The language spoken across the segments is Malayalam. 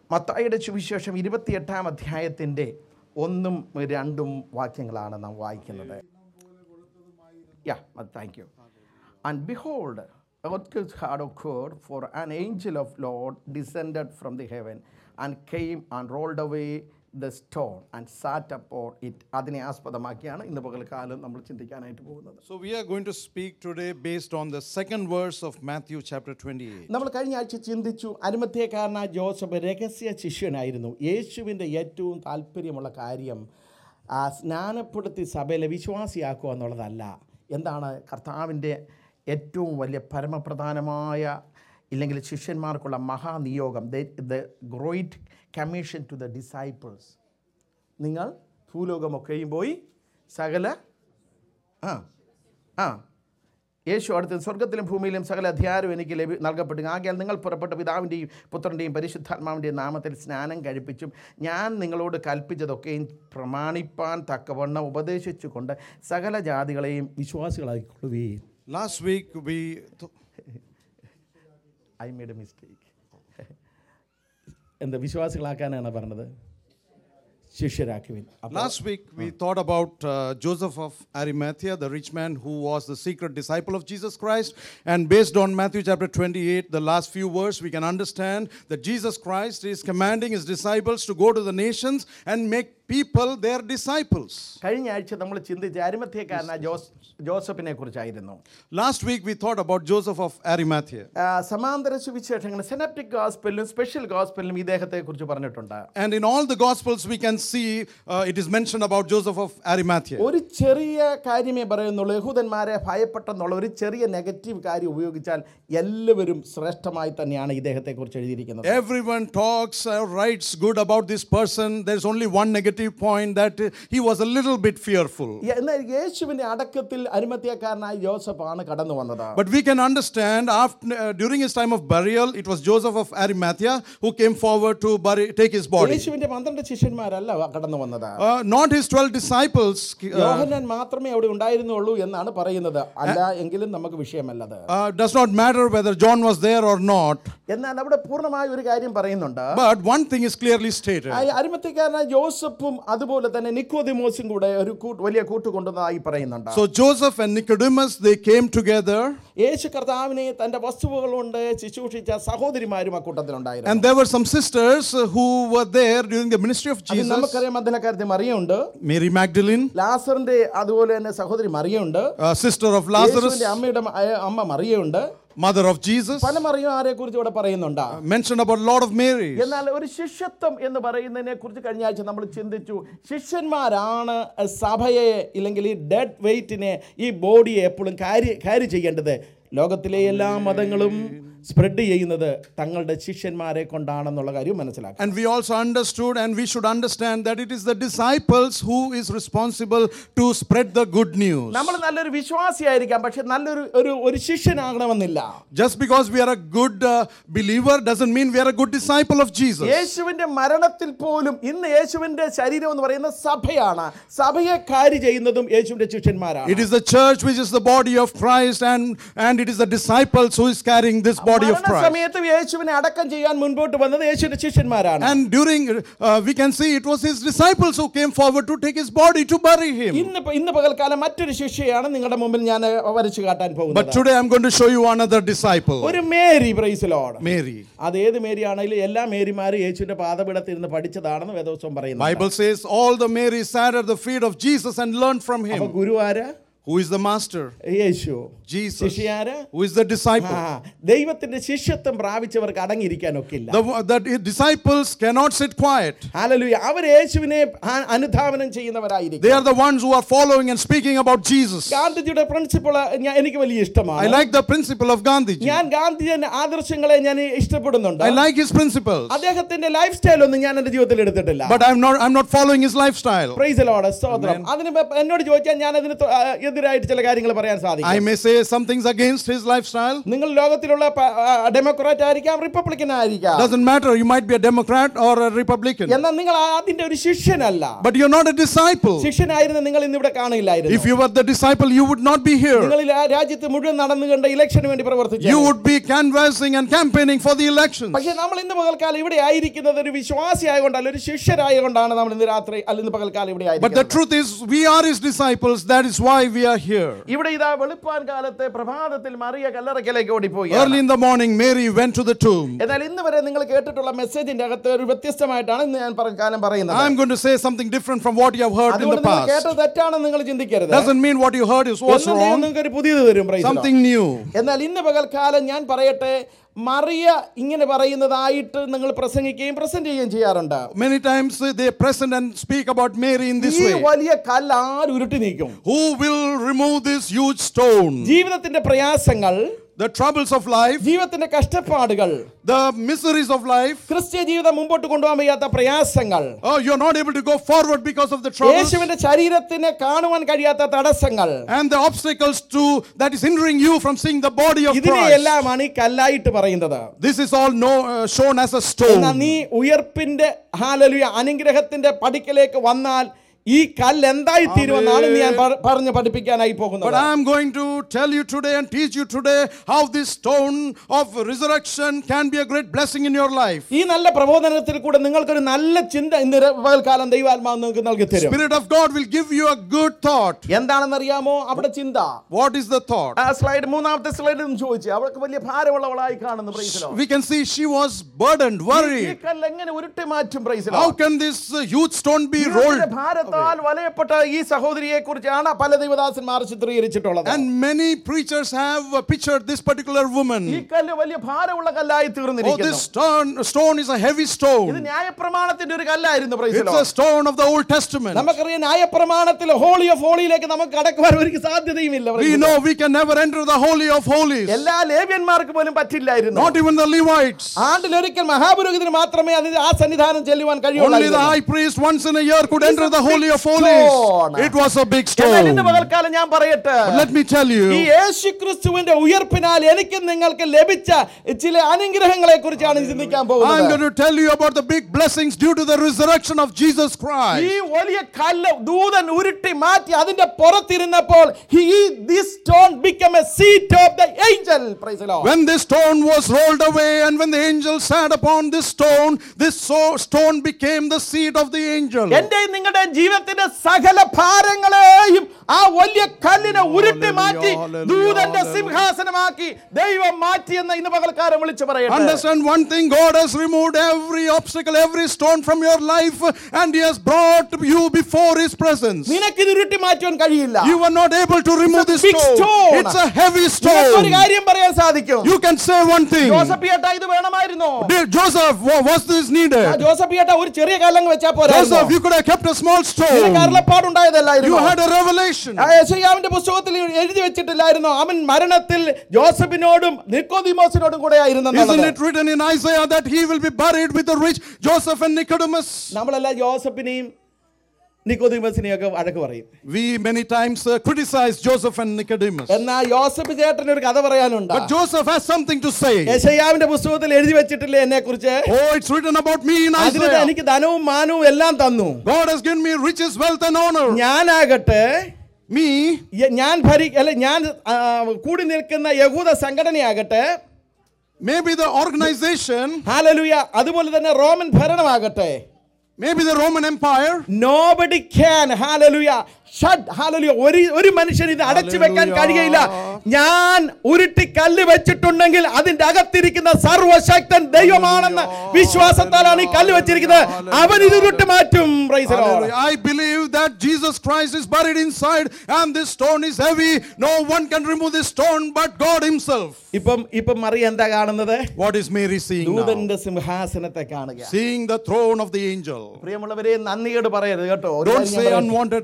മത്തായിയുടെ സുവിശേഷം ഇരുപത്തിയെട്ടാം അധ്യായത്തിൻ്റെ ഒന്നും രണ്ടും വാക്യങ്ങളാണ് നാം വായിക്കുന്നത് Yeah, uh, thank you. And behold, earthquake had occurred, for an angel of Lord descended from the heaven and came and rolled away the stone and sat upon it. അതിനെ ആസ്പദമാക്കിയാണ് ഇന്ന് പകൽക്കാലം നമ്മൾ ചിന്തിക്കാനായിട്ട് പോകുന്നത് So we are going to speak today based on the second verse of Matthew chapter 28. നമ്മൾ കഴിഞ്ഞ ആഴ്ച ചിന്തിച്ചു അരുമത്യക്കാരനായ ജോസഫ് രഹസ്യ ശിഷ്യനായിരുന്നു യേശുവിൻ്റെ ഏറ്റവും താല്പര്യമുള്ള കാര്യം ആ, സ്നാനപ്പെടുത്തി സഭയിലെ വിശ്വാസിയാക്കുക എന്നുള്ളതല്ല എന്താണ് കർത്താവിൻ്റെ ഏറ്റവും വലിയ പരമപ്രധാനമായ ഇല്ലെങ്കിൽ ശിഷ്യന്മാർക്കുള്ള മഹാനിയോഗം the great commission to the disciples നിങ്ങൾ ഭൂലോകമൊക്കെയും പോയി സകല ആ ആ യേശു അടുത്ത് സ്വർഗത്തിലും ഭൂമിയിലും സകല അധ്യാരം എനിക്ക് ലഭി നൽകപ്പെട്ടു ആകയാൽ നിങ്ങൾ പുറപ്പെട്ട പിതാവിൻ്റെയും പുത്രൻ്റെയും പരിശുദ്ധാത്മാവിൻ്റെയും നാമത്തിൽ സ്നാനം കഴിപ്പിച്ചും ഞാൻ നിങ്ങളോട് കൽപ്പിച്ചതൊക്കെയും പ്രമാണിപ്പാൻ തക്കവണ്ണം ഉപദേശിച്ചുകൊണ്ട് സകല ജാതികളെയും വിശ്വാസികളായിക്കൊള്ളുകയും Last week we th- I made a mistake എന്താ വിശ്വാസികളാക്കാനാണ് പറഞ്ഞത് ശിഷ്യരാക്കുവിൻ അപ്പോൾ last week we thought about uh, Joseph of Arimathea, the rich man who was the secret disciple of Jesus Christ. And based on Matthew chapter 28, the last few verses, we can understand that Jesus Christ is commanding his disciples to go to the nations and make people their disciples. കഴിഞ്ഞ ആഴ്ച നമ്മൾ ചിന്തിച്ച അരിമത്യക്കാരനായ ജോസ് ജോസഫിനെ കുറിച്ചായിരുന്നു Last week we thought about Joseph of Arimathea. ആ, സമാന്തര സുവിശേഷങ്ങൾ സെനപ്റ്റിക് ഗോസ്പെലിലും സ്പെഷ്യൽ ഗോസ്പെലിലും ഇദ്ദേഹത്തെ കുറിച്ച് പറഞ്ഞിട്ടുണ്ട് And in all the Gospels, we can see uh, it is mentioned about Joseph of Arimathea. ഒരു ചെറിയ കാര്യമേ പറയുന്നുള്ളൂ യഹൂദന്മാരെ ഭയപ്പെട്ടെന്നുള്ള ഒരു ചെറിയ നെഗറ്റീവ് കാര്യം ഉപയോഗിച്ചാൽ എല്ലാവരും ശ്രേഷ്ഠമായി തന്നെയാണ് ഇദ്ദേഹത്തെ കുറിച്ച് എഴുതിയിരിക്കുന്നത് Everyone talks or writes good about this person. There's only one negative point that uh, he was a little bit fearful. എന്നാൽ യേശുവിന്റെ അടക്കത്തിൽ അരിമത്യക്കാരനായ ജോസഫാണ് കടന്നു വന്നത് But we can understand after, uh, during his time of burial, it was Joseph of Arimathea who came forward to bury, take his body. യേശുവിന്റെ പന്ത്രണ്ട് ശിഷ്യന്മാരല്ല കടന്നു വന്നത് Uh, not his 12 disciples. Uh, യോഹന്നാൻ മാത്രമേ അവിടെ ഉണ്ടായിരുന്നുള്ളൂ എന്നാണ് പറയുന്നത് അല്ല എങ്കിലും നമുക്ക് വിഷയമല്ലത് uh, does not matter whether John was there or not. എന്നാൽ അവിടെ പൂർണ്ണമായ ഒരു കാര്യം പറയുന്നുണ്ട് But one thing is clearly stated. ആ അരിമത്യക്കാരനായ ജോസഫും അതുപോലെ തന്നെ നിക്കോദിമോസും കൂടെ ഒരു കൂട്ട് വലിയ കൂട്ടുകൊണ്ടുവന്നതായി പറയുന്നുണ്ട് So Joseph and Nicodemus, they came together. യേശു കർത്താവിനെ തന്റെ വസ്തുവകൾ കൊണ്ട് ശുശ്രൂഷിച്ച സഹോദരിമാരും അക്കൂട്ടത്തിലുണ്ടായിരുന്നു And there were some sisters uh, who were there during the ministry of അതിൽ Jesus. നമുക്കറിയാം അതിനക്കാര്യത്തിൽ മറിയുണ്ട് Mary Magdalene, ലാസറിന്റെ അതുപോലെ തന്നെ സഹോദരി മറിയുണ്ട് uh, sister of Lazarus, യേശുവിന്റെ അമ്മയുടെ മ- അയ- അമ്മ മറിയുണ്ട് mother of Jesus. പല മറിയും ആരെ കുറിച്ച് ഇവിടെ പറയുന്നുണ്ട് Mentioned about Lord of Mary. എന്നാൽ ഒരു ശിഷ്യത്വം എന്ന് പറയുന്നതിനെ കുറിച്ച് കഴിഞ്ഞ ആഴ്ച നമ്മൾ ചിന്തിച്ചു ശിഷ്യന്മാരാണ് സഭയെ ഇല്ലെങ്കിൽ ഈ ഡെഡ് വെയിറ്റിനെ ഈ ബോഡിയെ എപ്പോഴും കാരി കാരി ചെയ്യേണ്ടത് ലോകത്തിലെ എല്ലാ മതങ്ങളും സ്പ്രെഡ് ചെയ്യുന്നത് തങ്ങളുടെ ശിഷ്യന്മാരെ കൊണ്ടാണെന്നുള്ള കാര്യം മനസ്സിലാക്കുക And we also understood and we should understand that it is the disciples who is responsible to spread the good news. നമ്മൾ നല്ലൊരു വിശ്വാസിയായിരിക്കാം പക്ഷെ നല്ലൊരു ഒരു ഒരു ശിഷ്യനാകണമെന്നില്ല Just because we are a good uh, believer doesn't mean we are a good disciple of Jesus. യേശുവിന്റെ മരണത്തിൽ പോലും ഇന്ന് യേശുവിന്റെ ശരീരം എന്ന് പറയുന്ന സഭയാണ് സഭയെ കാരി ചെയ്യുന്നതും യേശുവിന്റെ ശിഷ്യന്മാരാണ് It is the church which is the body of Christ and, and it is the disciples who is carrying this body of Christ. സമയത്ത് യേശുവിനെ അടക്കം ചെയ്യാൻ മുൻപോട്ട് വന്നത് യേശുവിന്റെ ശിഷ്യന്മാരാണ് And during, uh, we can see it was his disciples who came forward to take his body to bury him. ഇന്ന് പ- ഇന്ന് പകൽക്കാലം മറ്റൊരു ശിഷ്യയാണ് നിങ്ങളുടെ മുമ്പിൽ ഞാൻ വരച്ചു കാട്ടാൻ But പോകുന്നത് today I'm going to show you another disciple, ഒരു മേരി പ്രൈസിലോട് Mary. അത് ഏത് മേരി ആണെങ്കിലും എല്ലാ മേരിമാരും യേശുവിന്റെ പാദപീഠത്തിൽ ഇരുന്ന് പഠിച്ചതാണെന്ന് വേദോത്സവം പറയുന്നു Bible says all the Marys sat at the feet of Jesus and learned from അപ്പൊ him. ഗുരു ആര് Who is the master? Yeshu Jesus. ശിഷ്യാര് Who is the disciple? ആ ദൈവത്തിന്റെ ശിഷ്യത്വം പ്രാപിച്ചവർക്ക് അടങ്ങിയിരിക്കാൻ ഒക്കില്ല The, the disciples cannot sit quiet. Hallelujah അവർ യേശുവിനെ ആ- അനുധാവനം ചെയ്യുന്നവരായിരിക്കും They are the ones who are following and speaking about Jesus. ഗാന്ധിജിയുടെ പ്രിൻസിപ്പിൾ എനിക്ക് വലിയ I ഇഷ്ടമാണ് like the principle of Gandhi. ഞാൻ ഗാന്ധിജൻ ആദർശങ്ങളെ ഞാൻ ഇഷ്ടപ്പെടുന്നുണ്ട് I like his principles. അദ്ദേഹത്തിന്റെ ലൈഫ് സ്റ്റൈൽ ഒന്നും ഞാൻ എന്റെ ജീവിതത്തിൽ എടുത്തിട്ടില്ല But I'm not I'm not following his lifestyle. Praise Lord സ്തോത്രം അതിന് ഇപ്പൊ എന്നോട് ചോദിച്ചാൽ ഞാൻ അതിന് തൊ- ആ, എതിരായിട്ട് ചില കാര്യങ്ങൾ പറയാൻ I സാധിക്കും may say some things against his lifestyle. നിങ്ങൾ ലോകത്തിലുള്ള ഡെമോക്രാറ്റ് ആയിരിക്കാം റിപ്പബ്ലിക്കൻ ആയിരിക്കാം Doesn't matter. You might be a Democrat or a Republican. എന്നാൽ നിങ്ങൾ അതിന്റെ ഒരു ശിഷ്യനല്ല But you're not a disciple. ശിഷ്യനായിരുന്ന നിങ്ങൾ ഇന്നിവിടെ If കാണില്ലായിരുന്നു you were the disciple, you would not be here. നിങ്ങൾ ഈ രാജ്യത്ത് മുഴുവൻ നടന്നുകൊണ്ട് ഇലക്ഷന് വേണ്ടി പ്രവർത്തിച്ചു You would be canvassing and campaigning for the elections. പക്ഷേ നമ്മൾ ഇന്ന് പകൽക്കാലം ഇവിടെ ആയിരിക്കുന്നത് ഒരു വിശ്വാസി ആയതുകൊണ്ടല്ല ഒരു ശിഷ്യരായതുകൊണ്ടാണ് നമ്മൾ ഇന്ന് രാത്രി അല്ല ഇന്ന് പകൽക്കാലം ഇവിടെ But the ആയിരിക്കുന്നത് truth is, we are his disciples. That is why we are here. ഇവിടെ ഇതാ വെളുപ്പാൻ കാലത്ത് പ്രഭാതത്തിൽ മറിയ കല്ലറയ്ക്കലേക്ക് ഓടിപ്പോയി Early in the morning, Mary went to the tomb. എന്നാൽ ഇന്ന് വരെ നിങ്ങൾ കേട്ടിട്ടുള്ള മെസ്സേജിന്റെ അകത്ത് ഒരു വ്യത്യസ്തമായിട്ടാണ് ഇന്ന് ഞാൻ പറ- കാലം പറയുന്നത് I'm going to say something different from what you have heard in അതുകൊണ്ട് the നിങ്ങൾ past. കേട്ടത് തെറ്റാണെന്ന് നിങ്ങൾ ചിന്തിക്കരുത് Doesn't mean what you heard is what's എന്നും ദൈവം wrong. നിങ്ങൾക്ക് ഒരു പുതിയത് തരും praise the Lord. Something new. എന്നാൽ ഇന്ന് പകൽക്കാലം ഞാൻ പറയട്ടെ മറിയ ഇങ്ങനെ പറയുന്നതായിട്ട് നിങ്ങൾ പ്രസംഗിക്കുകയും പ്രസന്റ് ചെയ്യുകയും ചെയ്യാറുണ്ട് Many times uh, they present and speak about Mary in this ഈ way. വലിയ കല്ല് ആര് ഉരുട്ടി നീക്കും Who will remove this huge stone? ജീവിതത്തിന്റെ പ്രയാസങ്ങൾ The troubles of life, ജീവിതത്തിന്റെ കഷ്ടപ്പാടുകൾ the miseries of life. ക്രിസ്ത്യ ജീവിതം മുമ്പോട്ട് കൊണ്ടുപോകാൻ വയ്യാത്ത പ്രയാസങ്ങൾ Oh, you're not able to go forward because of the troubles യേശുവിന്റെ ശരീരത്തിന് കാണുവാൻ കഴിയാത്ത തടസ്സങ്ങൾ and the obstacles to that is hindering you from seeing the body of Christ. ഇതിനെയെല്ലാമാണ് ഈ കല്ലായിട്ട് പറയുന്നത് This is all no, uh, shown as a എന്നാൽ stone. നീ ഉയർപ്പിന്റെ ഹാലലുയ അനുഗ്രഹത്തിന്റെ പടിക്കലേക്ക് വന്നാൽ ഈ കല്ല് എന്തായി തീരുമെന്നാണ് ഞാൻ പ- പറഞ്ഞ് പഠിപ്പിക്കാനായി But പോകുന്നത് I am going to tell you today and teach you today how this stone of resurrection can be a great blessing in your life. ഈ നല്ല പ്രബോധനത്തിൽ കൂടെ നിങ്ങൾക്കൊരു നല്ല ചിന്ത ഇന്ന് ര- പകൽക്കാലം ദൈവാത്മാവ് നിങ്ങൾക്ക് നൽകി തരും Spirit of God will give you a good thought. എന്താണെന്നറിയാമോ അവിടെ ചിന്ത What is the thought? ആ സ്ലൈഡ് മൂന്നാമത്തെ സ്ലൈഡിൽ നിന്ന് ചോദിച്ചു അവൾക്ക് വലിയ ഭാരമുള്ളവളായി കാണുന്നു പ്രൈസിലോ We can see she was burdened, ഈ worried. കല്ല് എങ്ങനെ ഉരുട്ടി മാറ്റും പ്രൈസിലോ How can this uh, huge stone be rolled? ഭാരത്താൽ വലയപ്പെട്ട ഈ സഹോദരിയെ കുറിച്ചാണ് പല ദൈവദാസന്മാർ ചിത്രീകരിച്ചിട്ടുള്ളത് And many preachers have uh, pictured this particular ഈ woman. കല്ല് വലിയ ഭാരമുള്ള കല്ലായി Oh, തീർന്നിരിക്കുന്നു this stone, stone is a heavy ഇത് stone. ന്യായപ്രമാണത്തിന്റെ ഒരു കല്ലായിരുന്നു praise the It's Lord. a stone of the Old Testament. നമുക്കറിയാം ന്യായപ്രമാണത്തിൽ ഹോളി ഓഫ് ഹോളിയിലേക്ക് നമുക്ക് കടക്കുവാൻ ഒരു സാധ്യതയുമില്ല praise We the know Lord. we can never enter the Holy of Holies. എല്ലാ ലേവ്യന്മാർക്ക് പോലും പറ്റില്ലായിരുന്നു Not even the Levites. ആണ്ടിലൊരിക്കൽ മഹാപുരോഹിതന് മാത്രമേ അതിന് ആ സന്നിധാനം ചെല്ലുവാൻ Only the കഴിയുള്ളൂ high priest once in a year could It's enter a the Holy big of Holies. stone. It was a big എന്നാൽ ഇന്ന് stone. പകൽക്കാലം ഞാൻ പറയട്ടെ But let me tell ഈ you, യേശു ക്രിസ്തുവിന്റെ ഉയർപ്പിനാൽ എനിക്ക് നിങ്ങൾക്ക് ലഭിച്ച ചില അനുഗ്രഹങ്ങളെ കുറിച്ചാണ് ചിന്തിക്കാൻ I'm പോകുന്നത് going to tell you about the big blessings due to the resurrection of Jesus ഈ Christ. വലിയ കല്ല് ദൂതൻ ഉരുട്ടി മാറ്റി അതിന്റെ പുറത്തിരുന്നപ്പോൾ he this stone became a seat of the angel praise the Lord When this stone was rolled away and when the angel sat upon this stone, this so- stone became the seat of the angel. എന്റെ നിങ്ങളുടെ ജീവിതത്തിന്റെ സകല ഭാരങ്ങളെയും ആ വലിയ കല്ലിനെ ഉരുട്ടി മാറ്റി hallelujah, ദൂതന്റെ hallelujah. സിംഹാസനമാക്കി ദൈവം മാറ്റി എന്ന് ഇന്ന് പകൽക്കാലം വിളിച്ചു പറയട്ടെ Understand one thing God has removed every obstacle, every stone from your life, and He has brought you before His presence. നിനക്കിത് ഉരുട്ടി മാറ്റുവാൻ കഴിയില്ല You were not able to remove It's a this big stone. stone. It's a heavy നിനക്കൊരു stone. കാര്യം പറയാൻ സാധിക്കും You can say one thing. Joseph ഏട്ടാ ഇത് വേണമായിരുന്നോ Dear Joseph, wa- was this ആ, needed? ജോസഫ് ഏട്ടാ ഒരു ചെറിയ കല്ലങ്ങ് വെച്ചാ പോരാ Joseph, you could have kept a small stone. You അരുളപ്പാടുണ്ടായതല്ലായിരുന്നു had a revelation. ആ യെശയ്യാവിന്റെ പുസ്തകത്തിൽ എഴുതി വെച്ചിട്ടില്ലായിരുന്നു അവൻ മരണത്തിൽ ജോസഫിനോടും നിക്കോദിമോസിനോടും കൂടെ ആയിരുന്നു Isn't it written in Isaiah that he will be buried with the rich Joseph and Nicodemus? നമ്മളല്ല ജോസഫിനെയും നിക്കോദിമസിനെയും ഒക്കെ വഴക്ക് പറയും We many times uh, criticize Joseph and Nicodemus. എന്നാ യോസഫ് ചേട്ടന് ഒരു കഥ പറയാനുണ്ട് But Joseph has something to say. യെശയ്യാവിന്റെ പുസ്തകത്തിൽ എഴുതി വെച്ചിട്ടില്ലേ എന്നെ കുറിച്ച് Oh, it's written about me in അതിന് Isaiah. എനിക്ക് ധനവും മാനവും എല്ലാം തന്നു God has given me riches, wealth, and honor. ഞാനാകട്ടെ Me, യ- ഞാൻ ഭരി അല്ല ഞാൻ ആ, കൂടി നിൽക്കുന്ന യഹൂദ സംഘടനയാകട്ടെ maybe the organization, ഹാലലുയ അതുപോലെ തന്നെ റോമൻ ഭരണമാകട്ടെ maybe the Roman Empire. Nobody can hallelujah should hallelujah ഒരു ഒരു മനുഷ്യൻ ഇത് അടച്ചു വെക്കാൻ Hallelujah. കഴിയയില്ല ഞാൻ ഉരുട്ടി കല്ല് വെച്ചിട്ടുണ്ടെങ്കിൽ അതിന്റെ അകത്തിരിക്കുന്ന സർവശക്തൻ ദൈവമാണെന്ന വിശ്വാസത്താലാണ് ഈ കല്ല് വെച്ചിരിക്കുന്നത് അവൻ ഇത് ഉരുട്ടി മാറ്റും Praise the Lord. Hallelujah. I believe that Jesus Christ is buried inside and this stone is heavy. No one can remove this stone but God Himself. ഇപ്പം ഇപ്പം മറിയ എന്താ കാണുന്നത് What is Mary seeing now? ദൂതന്റെ സിംഹാസനത്തെ കാണുക Seeing the throne of the angel. പ്രിയമുള്ളവരെ നന്ദിയോട് പറയരുത് കേട്ടോ ഒരു Don't കാര്യം ഞാൻ say പറയട്ടെ. unwanted thing.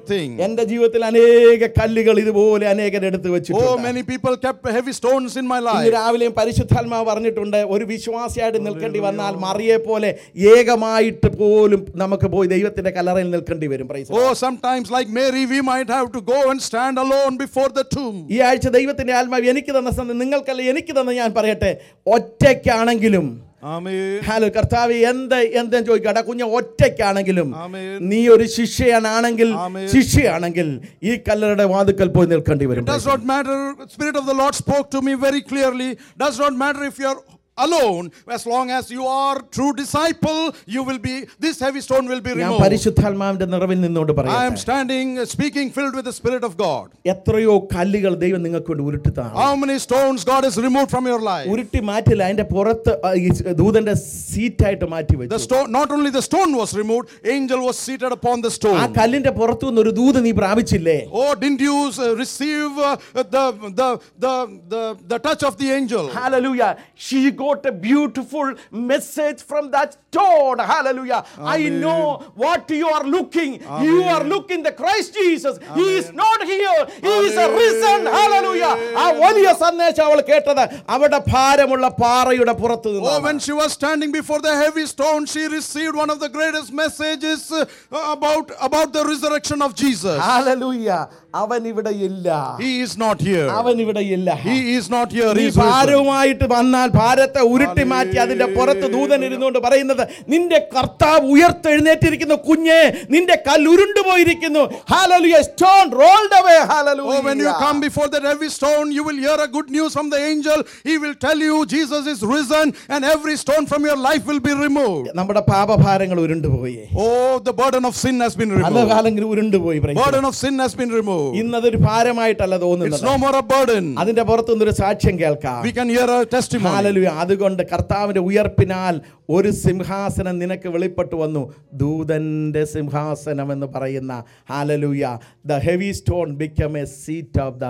എൻ്റെ ജീവിതത്തിൽ അനേക കല്ലുകൾ ഇതുപോലെ അനേകർ എടുത്ത് Oh, വെച്ചിട്ടുണ്ട് many people kept heavy stones in my ഇന്ന് life. രാവിലെയും പരിശുദ്ധാത്മാവ് പറഞ്ഞിട്ടുണ്ട് ഒരു വിശ്വാസിയായിട്ട് നിൽക്കേണ്ടി വന്നാൽ മറിയെ പോലെ ഏകമായിട്ട് പോലും നമുക്ക് പോയി ദൈവത്തിന്റെ കല്ലറയിൽ നിൽക്കേണ്ടി വരും Praise the Lord. Oh, sometimes like Mary, we might have to go and stand alone before the tomb. ഈ ആഴ്ച ദൈവത്തിന്റെ ആത്മാവ് എനിക്ക് തന്ന സന്ദ നിങ്ങൾക്കല്ല എനിക്ക് തന്ന ഞാൻ പറയട്ടെ ഒറ്റയ്ക്കാണെങ്കിലും Amen. ഹലോ കർത്താവ് എന്ത് എന്തെന്ന് ചോദിക്കട്ടെ കുഞ്ഞ് ഒറ്റയ്ക്കാണെങ്കിലും Amen. നീ ഒരു ശിഷ്യനാണെങ്കിൽ Amen. ശിഷ്യയാണെങ്കിൽ ഈ കല്ലറയുടെ വാതുക്കൽ പോയി നിൽക്കേണ്ടി വരും Does not matter. Spirit of the Lord spoke to me very clearly. Does not matter if you are alone. As long as you are true disciple, you will be. This heavy stone will be ഞാൻ removed. പരിശുദ്ധാത്മാവിന്റെ നിറവിൽ നിന്നുകൊണ്ട് I am പറയാം standing, uh, speaking, filled with the Spirit of God. എത്രയോ കല്ലുകൾ ദൈവം നിങ്ങൾക്ക് വേണ്ടി ഉരുട്ടിത്താണ് How many stones God has removed from your life? ഉരുട്ടി മാറ്റില്ല അതിന്റെ പുറത്ത് ആ, ഈ ദൂതന്റെ സീറ്റായിട്ട് മാറ്റി The വെച്ചു stone, not only the stone was removed, angel was seated upon the ആ stone. കല്ലിന്റെ പുറത്തു നിന്ന് ഒരു ദൂത് നീ പ്രാപിച്ചില്ലേ Oh, didn't you uh, receive uh, the, the, the, the, the touch of the angel? Hallelujah. She got a beautiful message from that stone. Hallelujah. I Amen. know what you are looking. You are looking the Christ Jesus. He is not here. He is a Amen. risen. Hallelujah. ആ വലിയ സന്ദേശം അവൾ കേട്ടത് അവിടെ ഭാരമുള്ള പാറയുടെ പുറത്ത് Oh, നിന്നാണ്. when she was standing before the heavy stone, she received one of the greatest messages uh, about, about the resurrection of Jesus. Hallelujah. അവൻ ഇവിടെ ഇല്ല He is not here. അവൻ ഇവിടെ ഇല്ല He is not here. നീ He is risen. ഭാരവുമായിട്ട് വന്നാൽ ഭാരത്തെ ഉരുട്ടി മാറ്റി അതിന്റെ പുറത്ത് ദൂതൻ ഇരുന്നുകൊണ്ട് പറയുന്നത് നിന്റെ കർത്താവ് ഉയർത്തെഴുന്നേറ്റിരിക്കുന്നു കുഞ്ഞെ നിന്റെ കല്ല് ഉരുണ്ടു പോയിരിക്കുന്നു hallelujah stone rolled away Oh, when you come before that heavy stone, you will hear a good news from the angel. He will tell you Jesus is risen and every stone from your life will be removed. നമ്മുടെ പാപഭാരങ്ങൾ ഉരുണ്ടുപോയി Oh, the burden of sin has been പല removed. കാലങ്ങളിൽ ഉരുണ്ടുപോയി praise the Burden Lord. of sin has been removed. ഇന്നതൊരു ഭാരമായിട്ടല്ല It's തോന്നുന്നത് no more a burden. അതിന്റെ പുറത്തുനിന്നൊരു സാക്ഷ്യം കേൾക്കാം We can hear a testimony. ഹാലലുയ അതുകൊണ്ട് കർത്താവിന്റെ ഉയർപ്പിനാൽ ഒരു സിംഹാസനം നിനക്ക് വെളിപ്പെട്ടു വന്നു ദൂതന്റെ സിംഹാസനം എന്ന് പറയുന്ന hallelujah the heavy stone become a seat of the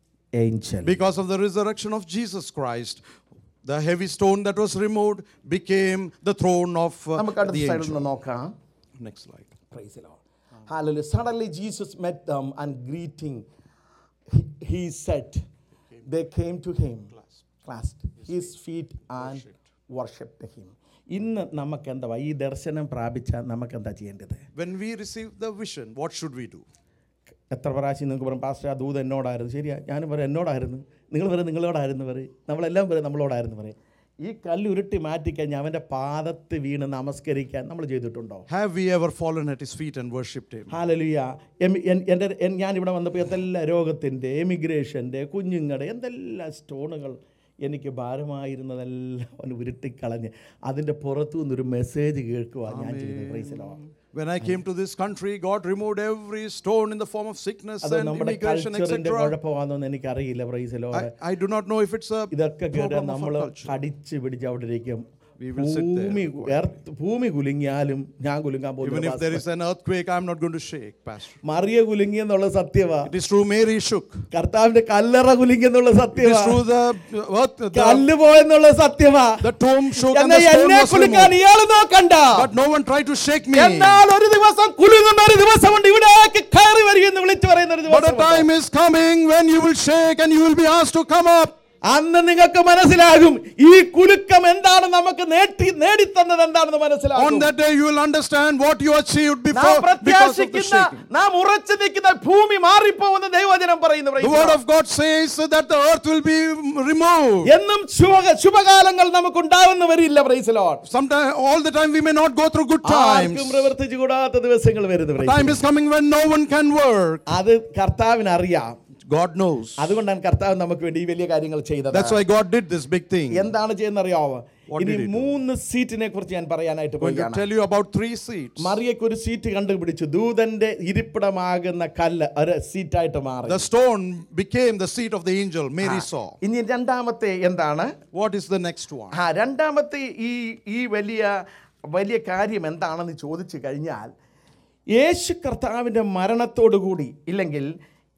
angel Because of the resurrection of Jesus Christ, the heavy stone that was removed became the throne of uh, നമുക്ക് അടുത്ത the സൈഡിൽ angel. നിന്ന് നോക്കാം Next slide. Praise the Lord. Hallelujah. Suddenly Jesus met them and greeting, he, he said, they came to him, clasped his feet and worshipped him. ഇന്ന് നമുക്ക് എന്താ ഈ ദർശനം പ്രാപിച്ച നമുക്ക് എന്താ ചെയ്യേണ്ടത് When we receive the vision, what should we do? എത്ര പ്രാവശ്യം നിങ്ങൾക്ക് പറയും പാസ്റ്റർ ആ ദൂത് എന്നോടായിരുന്നു ശരിയാ ഞാനും പറയും എന്നോടായിരുന്നു നിങ്ങൾ പറയും നിങ്ങളോടായിരുന്നു പറയും നമ്മളെല്ലാം പറയും നമ്മളോടായിരുന്നു പറയും ഈ കല്ല് ഉരുട്ടി മാറ്റിക്കഴിഞ്ഞാൽ അവൻ്റെ പാദത്ത് വീണ് നമസ്കരിക്കാൻ നമ്മൾ ചെയ്തിട്ടുണ്ടോ Have we ever fallen at his feet and worshipped him? ഹാലലുയ എൻ്റെ എൻ- ഞാനിവിടെ വന്നപ്പോൾ എന്തെല്ലാം രോഗത്തിൻ്റെ എമിഗ്രേഷൻ്റെ കുഞ്ഞുങ്ങളുടെ എന്തെല്ലാം സ്റ്റോണുകൾ എനിക്ക് ഭാരമായിരുന്നതെല്ലാം അവൻ ഉരുട്ടിക്കളഞ്ഞ് അതിൻ്റെ പുറത്തു നിന്നൊരു മെസ്സേജ് കേൾക്കുക ഞാൻ ചെയ്തത് പ്രൈസിലോ When I came to this country, God removed every stone in the form of sickness അത് and നമ്മുടെ immigration, കൾച്ചറിൻ്റെ etc. കുഴപ്പമാണെന്ന് എനിക്കറിയില്ല പ്രൈസിലോ I, I do not know if it's a ഇതൊക്കെ കേട്ട് problem of നമ്മൾ our culture. കടിച്ച് പിടിച്ച് അവിടെ ഇരിക്കും We will sit there ഭൂമി എർത്ത് ഭൂമി കുലുങ്ങിയാലും ഞാൻ കുലുങ്ങാൻ Even if there പോകുന്നു is an earthquake, I'm not going to shake, Pastor. Mariya കുലുങ്ങി എന്നുള്ള സത്യവാ It is true, Mary shook. കർത്താവിന്റെ കല്ലറ കുലുങ്ങി എന്നുള്ള It is സത്യവാ true, the earth, the, കല്ല് പോയെന്നുള്ള സത്യവാ the tomb shook and എന്നാ the stone എന്നെ was കുലുക്കാൻ removed. ഇയാൾ നോക്കണ്ട But no one tried to shake me. എന്നാൽ ഒരു ദിവസം കുലുങ്ങുന്ന ഒരു ദിവസമുണ്ട് ഇവിടേക്ക് കയറി വരിക എന്ന് വിളിച്ചു പറയുന്ന ഒരു But a ദിവസം time is coming when you will shake and you will be asked to come up. അന്ന് നിങ്ങൾക്ക് മനസ്സിലാകും ഈ കുലുക്കം എന്താണ് നമുക്ക് നേടി നേടിത്തന്നത് എന്താണെന്ന് On മനസ്സിലാകും that day, you will understand what you achieved നാം before because of the പ്രത്യാശിക്കുന്ന shaking. നാം ഉറച്ചു നിൽക്കുന്ന ഭൂമി മാറിപ്പോകുന്ന ദൈവജനം പറയുന്നു The praise word God. of God says that the earth will be removed. എന്നും ശുഭ ശുഭകാലങ്ങൾ നമുക്ക് ഉണ്ടാവുന്ന വരില്ല പ്രൈസലോൺ Sometimes, all the time, we may not go through good times. ആർക്കും പ്രവർത്തിച്ചു കൂടാത്ത ദിവസങ്ങൾ വരുന്നു praise Time God. is coming when no one can work. അത് കർത്താവിന് അറിയാം God knows. അതുകൊണ്ടാണ് കർത്താവ് നമുക്ക് വേണ്ടി ഈ വലിയ കാര്യങ്ങൾ ചെയ്തത് That's why God did this big thing. എന്താണ് ചെയ്യുന്നറിയാവോ What ഇനി did he do? മൂന്ന് സീറ്റിനെ കുറിച്ച് ഞാൻ പറയാനായിട്ട് I'm going to പോവുകയാണ് tell you about three seats. മറിയക്ക് ഒരു സീറ്റ് കണ്ടുപിടിച്ചു ദൂതന്റെ ഇരിപ്പിടമാകുന്ന കല്ല് ഒരു സീറ്റായിട്ട് മാറി The stone became the seat of the angel Mary saw. ഇനി രണ്ടാമത്തെ എന്താണ് What is the next one? ആ രണ്ടാമത്തെ ഈ ഈ വലിയ വലിയ കാര്യം എന്താണെന്ന് ചോദിച്ചു കഴിഞ്ഞാൽ യേശു കർത്താവിൻ്റെ മരണത്തോടു കൂടി ഇല്ലെങ്കിൽ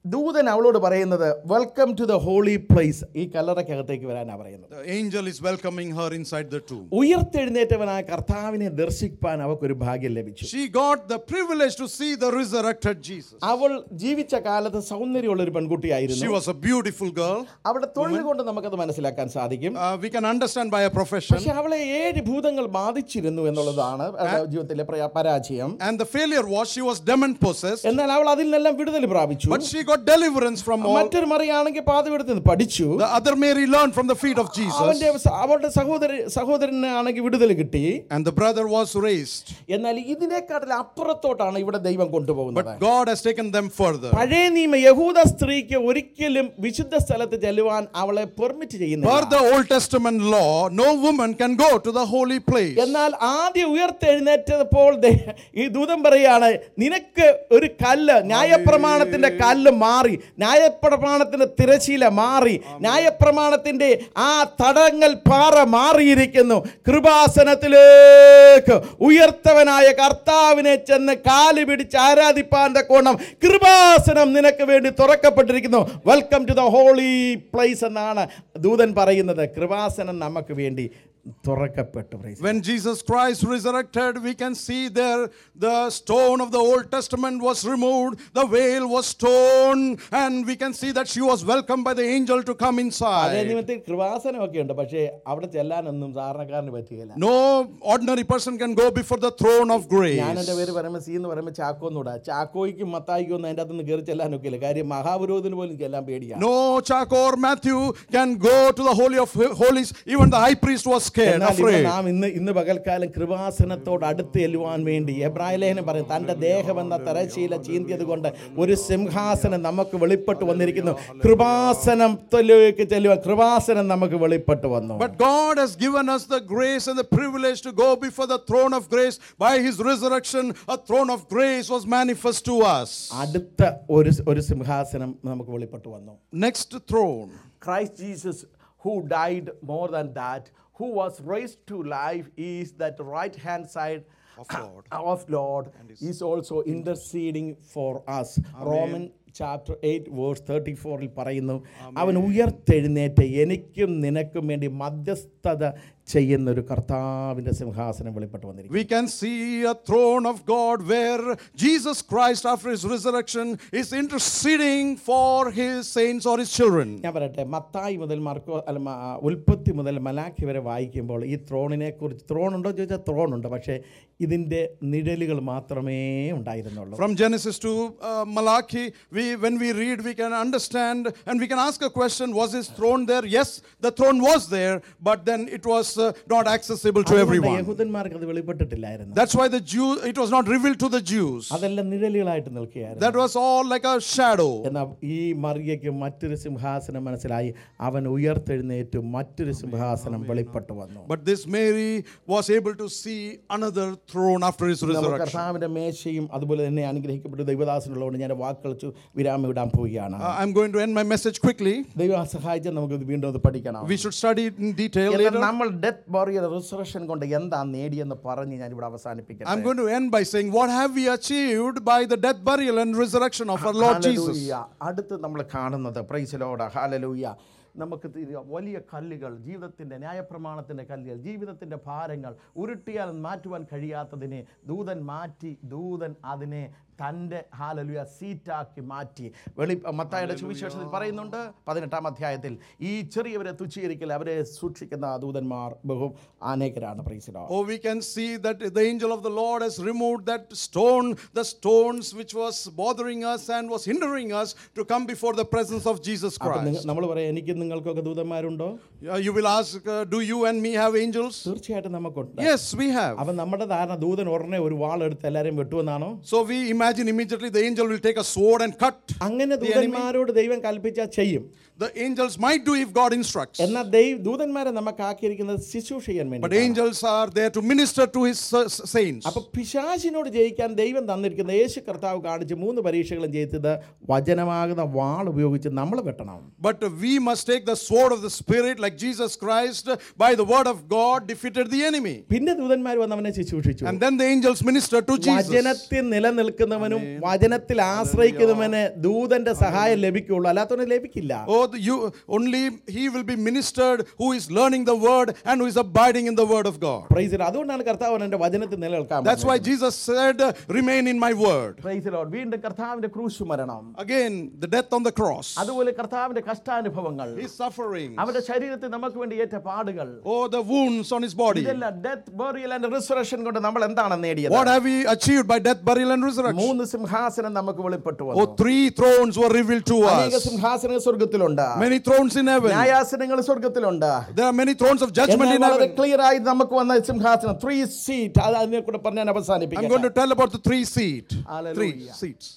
ദൂതൻ അവളോട് പറയുന്നത് welcome to the holy place ഈ കല്ലറയ്ക്കകത്തേക്ക് വരാനാണ് പറയുന്നത് The angel is welcoming her inside the tomb. ഉയർത്തെഴുന്നേറ്റവനായ കർത്താവിനെ ദർശിപ്പാൻ അവൾക്കൊരു ഭാഗ്യം ലഭിച്ചു She got the privilege to see the resurrected Jesus. അവൾ ജീവിച്ച കാലത്ത് സൗന്ദര്യമുള്ള ഒരു പെൺകുട്ടിയായിരുന്നു She was a beautiful girl. അവിടെ തൊഴിൽ കൊണ്ട് നമുക്കത് മനസ്സിലാക്കാൻ സാധിക്കും Uh, we can understand by a profession. പക്ഷെ അവളെ ഏഴ് ഭൂതങ്ങൾ ബാധിച്ചിരുന്നു എന്നുള്ളതാണ് അവളുടെ ജീവിതത്തിലെ പ്രയ- പരാജയം And the failure was she was demon possessed. എന്നാൽ അവൾ അതിൽ നിന്നെല്ലാം വിടുതൽ പ്രാപിച്ചു But she got deliverance from all. മറ്റൊരു മറിയാണെങ്കിൽ പാതപീഠത്തിൽ നിന്ന് പഠിച്ചു The other Mary learned from the feet of Jesus. അവന്റെ സ- അവളുടെ സഹോദരൻ സഹോദരന് ആണെങ്കിൽ വിടുതൽ കിട്ടി And the brother was raised. എന്നാൽ ഇതിനേക്കാട്ടിൽ അപ്പുറത്തോട്ടാണ് ഇവിടെ ദൈവം കൊണ്ടുപോകുന്നത് But God has taken them further. പഴയ നിയമ യഹൂദ സ്ത്രീക്ക് ഒരിക്കലും വിശുദ്ധ സ്ഥലത്ത് ചെല്ലുവാൻ അവളെ പെർമിറ്റ് Per ചെയ്യുന്നില്ല the Old Testament law, no woman can go to the holy place. എന്നാൽ ആദ്യം ഉയർത്തെഴുന്നേറ്റപ്പോൾ ദേ- ഈ ദൂതം പറയാണ് നിനക്ക് ഒരു കല്ല് ന്യായപ്രമാണത്തിന്റെ കല്ല് മാറി ന്യായപ്രമാണത്തിന്റെ തിരശീല മാറി ന്യായപ്രമാണത്തിന്റെ ആ തടങ്ങൾ പാറ മാറിയിരിക്കുന്നു കൃപാസനത്തിലേക്ക് ഉയർത്തവനായ കർത്താവിനെ ചെന്ന് കാല് പിടിച്ച് ആരാധിപ്പാൻ തക്കോണം കൃപാസനം നിനക്ക് വേണ്ടി തുറക്കപ്പെട്ടിരിക്കുന്നു welcome to the holy place എന്നാണ് ദൂതൻ പറയുന്നത് കൃപാസനം നമുക്ക് വേണ്ടി തുറക്കപ്പെട്ടു praise When Jesus Christ resurrected, we can see there the stone of the Old Testament was removed, the veil was torn, and we can see that she was welcomed by the angel to come അതേ inside. നിമിത്തം കൃപാസനമൊക്കെ ഉണ്ട് പക്ഷേ അവിടെ ചെല്ലാനൊന്നും സാധാരണക്കാരന് പറ്റുകയില്ല No ordinary person can go before the throne of grace. ഞാൻ എൻ്റെ പേര് പറയുമ്പോൾ സി എന്ന് പറയുമ്പോൾ ചാക്കോ എന്നൂടാ ചാക്കോയ്ക്കും മത്തായിക്കും ഒന്നും അതിൻ്റെ അകത്തുനിന്ന് കയറി ചെല്ലാനൊക്കെ ഇല്ല കാര്യം മഹാപുരോഹിതന് പോലും ചെല്ലാൻ പേടിയാണ് No Chaco or Matthew can go to the Holy of Holies. Even the high priest was scared, എന്നാൽ ഇവിടെ afraid. നാം ഇന്ന് ഇന്ന് പകൽക്കാലം കൃപാസനത്തോട് അടുത്ത് ചെല്ലുവാൻ വേണ്ടി എബ്രാഹിലേഖനം പറയും തൻ്റെ ദേഹമെന്ന തരശീല ചീന്തിയത് കൊണ്ട് ഒരു സിംഹാസനം നമുക്ക് വെളിപ്പെട്ട് വന്നിരിക്കുന്നു കൃപാസനത്തിലേക്ക് ചെല്ലുവാൻ കൃപാസനം നമുക്ക് വെളിപ്പെട്ട് വന്നു But God has given us the grace and the privilege to go before the throne of grace. By His resurrection, a throne of grace was manifest to us. അടുത്ത ഒരു ഒരു സിംഹാസനം നമുക്ക് വെളിപ്പെട്ട് വന്നു Next throne. Christ Jesus, who died more than that, who was raised to life, is that right hand side Of Lord. of Lord, is also interceding for us. Roman chapter eight verse thirty ഫോറിൽ പറയുന്നു അവൻ ഉയർത്തെഴുന്നേറ്റ് എനിക്കും നിനക്കും വേണ്ടി മധ്യസ്ഥത ചെയ്യുന്ന ഒരു കർത്താവിൻ്റെ സിംഹാസനം വെളിപ്പെട്ട് വന്നിരിക്കും We can see a throne of God where Jesus Christ, after His resurrection, is interceding for His saints or His children. ഞാൻ പറയട്ടെ മത്തായി മുതൽ മാർക്കോ അല്ല മ- ആ, ഉൽപ്പത്തി മുതൽ മലാഖി വരെ വായിക്കുമ്പോൾ ഈ ത്രോണിനെ കുറിച്ച് ത്രോൺ ഉണ്ടോ എന്ന് ചോദിച്ചാൽ ത്രോൺ ഉണ്ട് പക്ഷേ ഇതിൻ്റെ നിഴലുകൾ മാത്രമേ ഉണ്ടായിരുന്നുള്ളൂ From Genesis to uh, Malachi, we, when we read, we can understand and we can ask a question Was His throne there? Yes, the throne was there, but then it was uh, not accessible to അതുകൊണ്ട് everyone. യഹൂദന്മാർക്ക് അത് വെളിപ്പെട്ടിട്ടില്ലായിരുന്നു That's why the Jew, it was not revealed to the Jews. അതെല്ലാം നിഴലുകളായിട്ട് നിൽക്കുകയായിരുന്നു That was all like a shadow. എന്നാൽ ഈ മറിയയ്ക്ക് മറ്റൊരു സിംഹാസനം മനസ്സിലായി അവൻ ഉയർത്തെഴുന്നേറ്റ് മറ്റൊരു സിംഹാസനം വെളിപ്പെട്ടു വന്നു But this Mary was able to see another throne after his നമുക്ക് resurrection. കർത്താവിൻ്റെ മേശയും അതുപോലെ തന്നെ അനുഗ്രഹിക്കപ്പെട്ട ദൈവദാസനുള്ളതുകൊണ്ട് ഞാൻ വാക്കുകൾ ചു- വിരാമം ഇടാൻ പോവുകയാണ് Uh, I'm going to end my message quickly. ദൈവം സഹായിച്ചാൽ നമുക്ക് ഇത് വീണ്ടും അത് പഠിക്കണം We should study it in detail എന്നാൽ later. നമ്മൾ ഡെത്ത് ബോറിയൽ റിസറക്ഷൻ കൊണ്ട് എന്താ നേടിയെന്ന് പറഞ്ഞ് ഞാൻ ഇവിടെ അവസാനിപ്പിക്കാം I'm going to end by saying, What have we achieved by the death, burial, and resurrection of our Lord Jesus? അടുത്ത് നമ്മൾ കാണുന്നത് പ്രൈസിലോട് ഹാലലൂയ നമുക്ക് തിരി- വലിയ കല്ലുകൾ ജീവിതത്തിൻ്റെ ന്യായപ്രമാണത്തിൻ്റെ കല്ലുകൾ ജീവിതത്തിൻ്റെ ഭാരങ്ങൾ ഉരുട്ടിയാൽ മാറ്റുവാൻ കഴിയാത്തതിനെ ദൂതൻ മാറ്റി ദൂതൻ അതിനെ തൻ്റെ ഹാലലുയ സീറ്റാക്കി മാറ്റി വെളി മത്തായുടെ സുവിശേഷത്തിൽ പറയുന്നുണ്ട് പതിനെട്ടാം അധ്യായത്തിൽ ഈ ചെറിയവരെ തുച്ഛീകരിക്കൽ അവരെ സൂക്ഷിക്കുന്ന ദൂതന്മാർ ബഹു അനേകരാണ് പ്രൈസിലോ Oh, we can see that the angel of the Lord has removed that stone, the stones which was bothering us and was hindering us to come before the presence of Jesus Christ. നമ്മൾ പറയാം എനിക്ക് നിങ്ങൾക്കൊക്കെ ദൂതന്മാരുണ്ടോ Uh, you will ask, uh, Do you and me have angels? തീർച്ചയായിട്ടും നമുക്കുണ്ട് Yes, we have. അവൻ നമ്മുടെ ധാരണ ദൂതൻ ഉടനെ ഒരു വാളെടുത്ത് എല്ലാവരെയും വെട്ടുമെന്നാണോ So we imagine immediately the angel will take a sword and cut. അങ്ങനെ ദൂതന്മാരോട് ദൈവം കൽപ്പിച്ചാൽ ചെയ്യും the angels might do if God instructs. എന്നാൽ ദൈവ ദൂതന്മാരെ നമുക്ക് ആക്കിയിരിക്കുന്നത് ശുശ്രൂഷ ചെയ്യാൻ But വേണ്ടി angels are there to minister to his uh, s- saints. അപ്പൊ പിശാചിനോട് ജയിക്കാൻ ദൈവം തന്നിരിക്കുന്ന യേശു കർത്താവ് കാണിച്ച് മൂന്ന് പരീക്ഷകളും ജയിച്ചത് വചനമാകുന്ന വാൾ ഉപയോഗിച്ച് നമ്മൾ വെട്ടണം But we must take the sword of the Spirit, like Jesus Christ, uh, by the word of God, defeated the enemy. പിന്നെ ദൂതന്മാർ വന്ന് അവനെ ശുശ്രൂഷിച്ചു And then the angels ministered to Jesus. വചനത്തിൽ നിലനിൽക്കുന്നവനും വചനത്തിൽ ആശ്രയിക്കുന്നവന് ദൂതന്റെ സഹായം ലഭിക്കുള്ളൂ അല്ലാത്തവന് ലഭിക്കില്ല Oh, the, you only he will be ministered who is learning the word and who is abiding in the word of God. Praise the Lord. അതുകൊണ്ടാണ് കർത്താവ് എന്റെ വചനത്തിൽ നിലനിൽക്കാൻ That's why Jesus said, "Remain in my word." Praise lord വീണ്ടും കർത്താവിന്റെ ക്രൂശ് മരണം Again, the death on the cross, അതുപോലെ കർത്താവിന്റെ കഷ്ടാനുഭവങ്ങൾ his suffering, അവന്റെ ശരീരത്തിൽ നമുക്ക് വേണ്ടി ഏറ്റ പാടുകൾ oh, the wounds on his body. ഇതെല്ലാം ഡെത്ത് ബറിയൽ ആൻഡ് റിസറക്ഷൻ കൊണ്ട് നമ്മൾ എന്താണ് നേടിയത് What have we achieved by death, burial, and resurrection? മൂന്ന് സിംഹാസനം നമുക്ക് വെളിപ്പെട്ടു Oh, വന്നു three thrones were revealed to അനേക us. സിംഹാസനങ്ങൾ സ്വർഗത്തിലുണ്ട് Many thrones in heaven. ന്യായാസനങ്ങൾ സ്വർഗത്തിലുണ്ട് There are many thrones of judgment എന്നാൽ in വളരെ heaven. ക്ലിയർ ആയി നമുക്ക് വന്ന സിംഹാസനം ത്രീ സീറ്റ് അത് അതിനെ കൂടെ പറഞ്ഞ് ഞാൻ I'm അവസാനിപ്പിക്കാം going to tell about the three seat. Three Hallelujah. seats.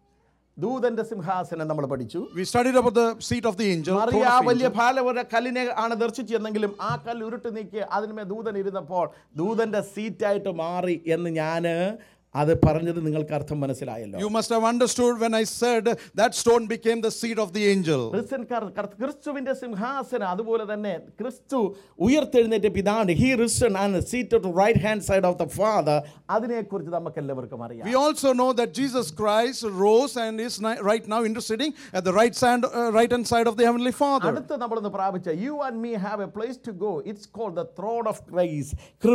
ദൂതന്റെ സിംഹാസനം നമ്മൾ പഠിച്ചു We studied about the seat of the angel. throne Mariya of വലിയ angel. ഭാല ഒരു കല്ലിനെ ആണ് ദർശിച്ചെന്നെങ്കിലും ആ കല്ല് ഉരുട്ട് നീക്കി അതിന്മേൽ ദൂതൻ ഇരുന്നപ്പോൾ ദൂതന്റെ സീറ്റായിട്ട് മാറി എന്ന് ഞാൻ അത് പറഞ്ഞത് നിങ്ങൾക്ക് അർത്ഥം മനസ്സിലായല്ലോ You must have understood when I said that stone became the seat of the angel. Christian കർ- കർ- ക്രിസ്തുവിന്റെ സിംഹാസനം അതുപോലെ തന്നെ ക്രിസ്തു ഉയർത്തെഴുന്നേറ്റ പിതാവിന്റെ he risen and seat to right hand side of the father അതിനെക്കുറിച്ച് നമുക്ക് എല്ലാവർക്കും അറിയാം We also know that Jesus Christ rose and is ni- right now interceding at the right side, uh, right hand side of the heavenly Father. അടുത്ത് നമ്മളൊന്ന് പ്രാപിച്ച you and me have a place to go it's called the throne of grace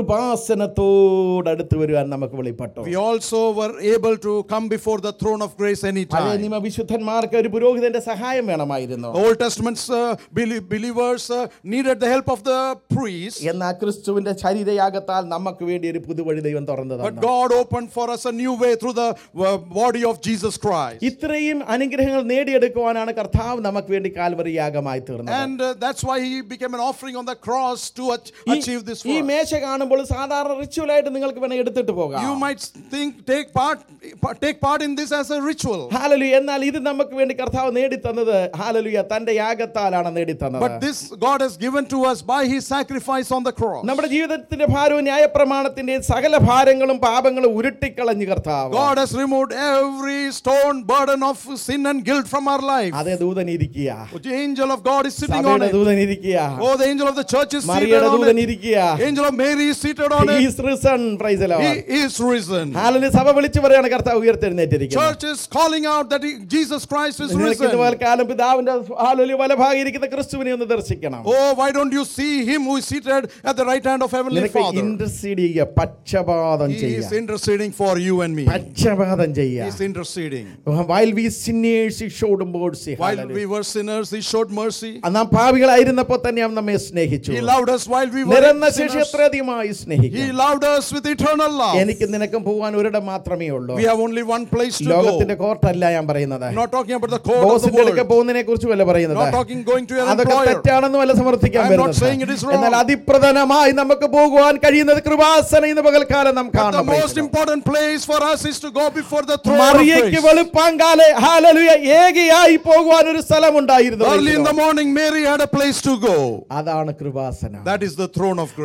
കൃപാസനത്തോട് അടുത്ത് വരുവാൻ നമുക്ക് വെളിപ്പെട്ടു We also were able to come before the throne of grace പഴയ anytime. നിയമ വിശുദ്ധന്മാർക്ക് ഒരു പുരോഹിതന്റെ സഹായം വേണമായിരുന്നു Old Testament's uh, belie- believers uh, needed the help of the priest, എന്നാൽ ക്രിസ്തുവിന്റെ ശരീരയാഗത്താൽ നമുക്ക് വേണ്ടി ഒരു പുതുവഴി ദൈവം തുറന്നു but തന്നു God opened for us a new way through the uh, body of Jesus Christ. ഇത്രയും അനുഗ്രഹങ്ങൾ നേടിയെടുക്കുവാനാണ് കർത്താവ് നമുക്ക് വേണ്ടി കാൽവറി യാഗമായി തീർന്നത് And uh, that's why he became an offering on the cross to ach- ഈ- achieve this ഈ for us. മേശ കാണുമ്പോൾ സാധാരണ റിച്വലായിട്ട് നിങ്ങൾക്ക് വേണേ എടുത്തിട്ട് പോകാം You might think take part take part in this as a ritual. ഹാലലു എന്നാൽ ഇത് നമുക്ക് വേണ്ടി കർത്താവ് നേടിത്തന്നത് ഹാലലുയ തന്റെ യാഗത്താലാണ് നേടിത്തന്നത് But this God has given to us by his sacrifice on the cross. നമ്മുടെ ജീവിതത്തിന്റെ ഭാരവും ന്യായപ്രമാണത്തിന്റെ സകല ഭാരങ്ങളും പാപങ്ങളും ഉരുട്ടിക്കളഞ്ഞു കർത്താവ് God has removed every stone burden of sin and guilt from our life. അതേ ദൂതൻ ഇരിക്കുക The angel of God is sitting on സഭയുടെ it. ദൂതൻ ഇരിക്കുക Oh, the angel of the church is seated മറിയയുടെ on ദൂതൻ it. ഇരിക്കുക Angel of Mary is seated on He it. is risen, praise the Lord. He is risen. ഹാലലു സഭ വിളിച്ചു പറയാണ് കർത്താവ് ഉയർത്തെഴുന്നേറ്റിരിക്കുന്നത് Church is calling out that he- Jesus Christ is നിങ്ങൾക്ക് risen. കാലം പിതാവിന്റെ ഹാലലു വലഭാഗം ഇരിക്കുന്ന ക്രിസ്തുവിനെ ഒന്ന് ദർശിക്കണം Oh, why don't you see him who is seated at the right hand of Heavenly നിനക്ക് Father? ഇന്റർസീഡ് ചെയ്യുക പക്ഷപാതം He is ചെയ്യുക interceding for you and me. പക്ഷപാതം He ചെയ്യുക is interceding. While we sinners he showed mercy While Hallelujah. we were sinners, He showed mercy. നാം പാപികളായിരുന്നപ്പോൾ തന്നെ അവൻ നമ്മെ സ്നേഹിച്ചു He loved us while we were നിരന്ന ശേഷി sinners. എത്രയധികമായി He സ്നേഹിക്കും loved us with eternal love. എനിക്ക് നിനക്കും പോകാൻ ഒരിടം മാത്രമേ ഉള്ളൂ We have only one place to go. ലോകത്തിന്റെ കോർട്ടല്ല ഞാൻ പറയുന്നത് I'm not talking about the court of the ബോസിന്റെ അടുക്ക world. പോകുന്നതിനെ കുറിച്ച് വല്ല പറയുന്നത് Not talking going to your അതൊക്കെ employer. തെറ്റാണെന്ന് വല്ല സമർത്ഥിക്കാൻ I'm not വരുന്നത് saying it is wrong. എന്നാൽ അതിപ്രധാനമായി നമുക്ക് പോകുവാൻ കഴിയുന്നത് കൃപാസന ഇന്ന് പകൽക്കാലം നാം But the കാണണം most important place for us is to go before the throne of മറിയയ്ക്ക് grace. വെളുപ്പാങ്കാലെ ഹാലലുയ ഏകയായി പോകുവാൻ ഒരു സ്ഥലമുണ്ടായിരുന്നു Early in the morning, Mary had a place to go. അതാണ് കൃപാസന That is the throne of grace.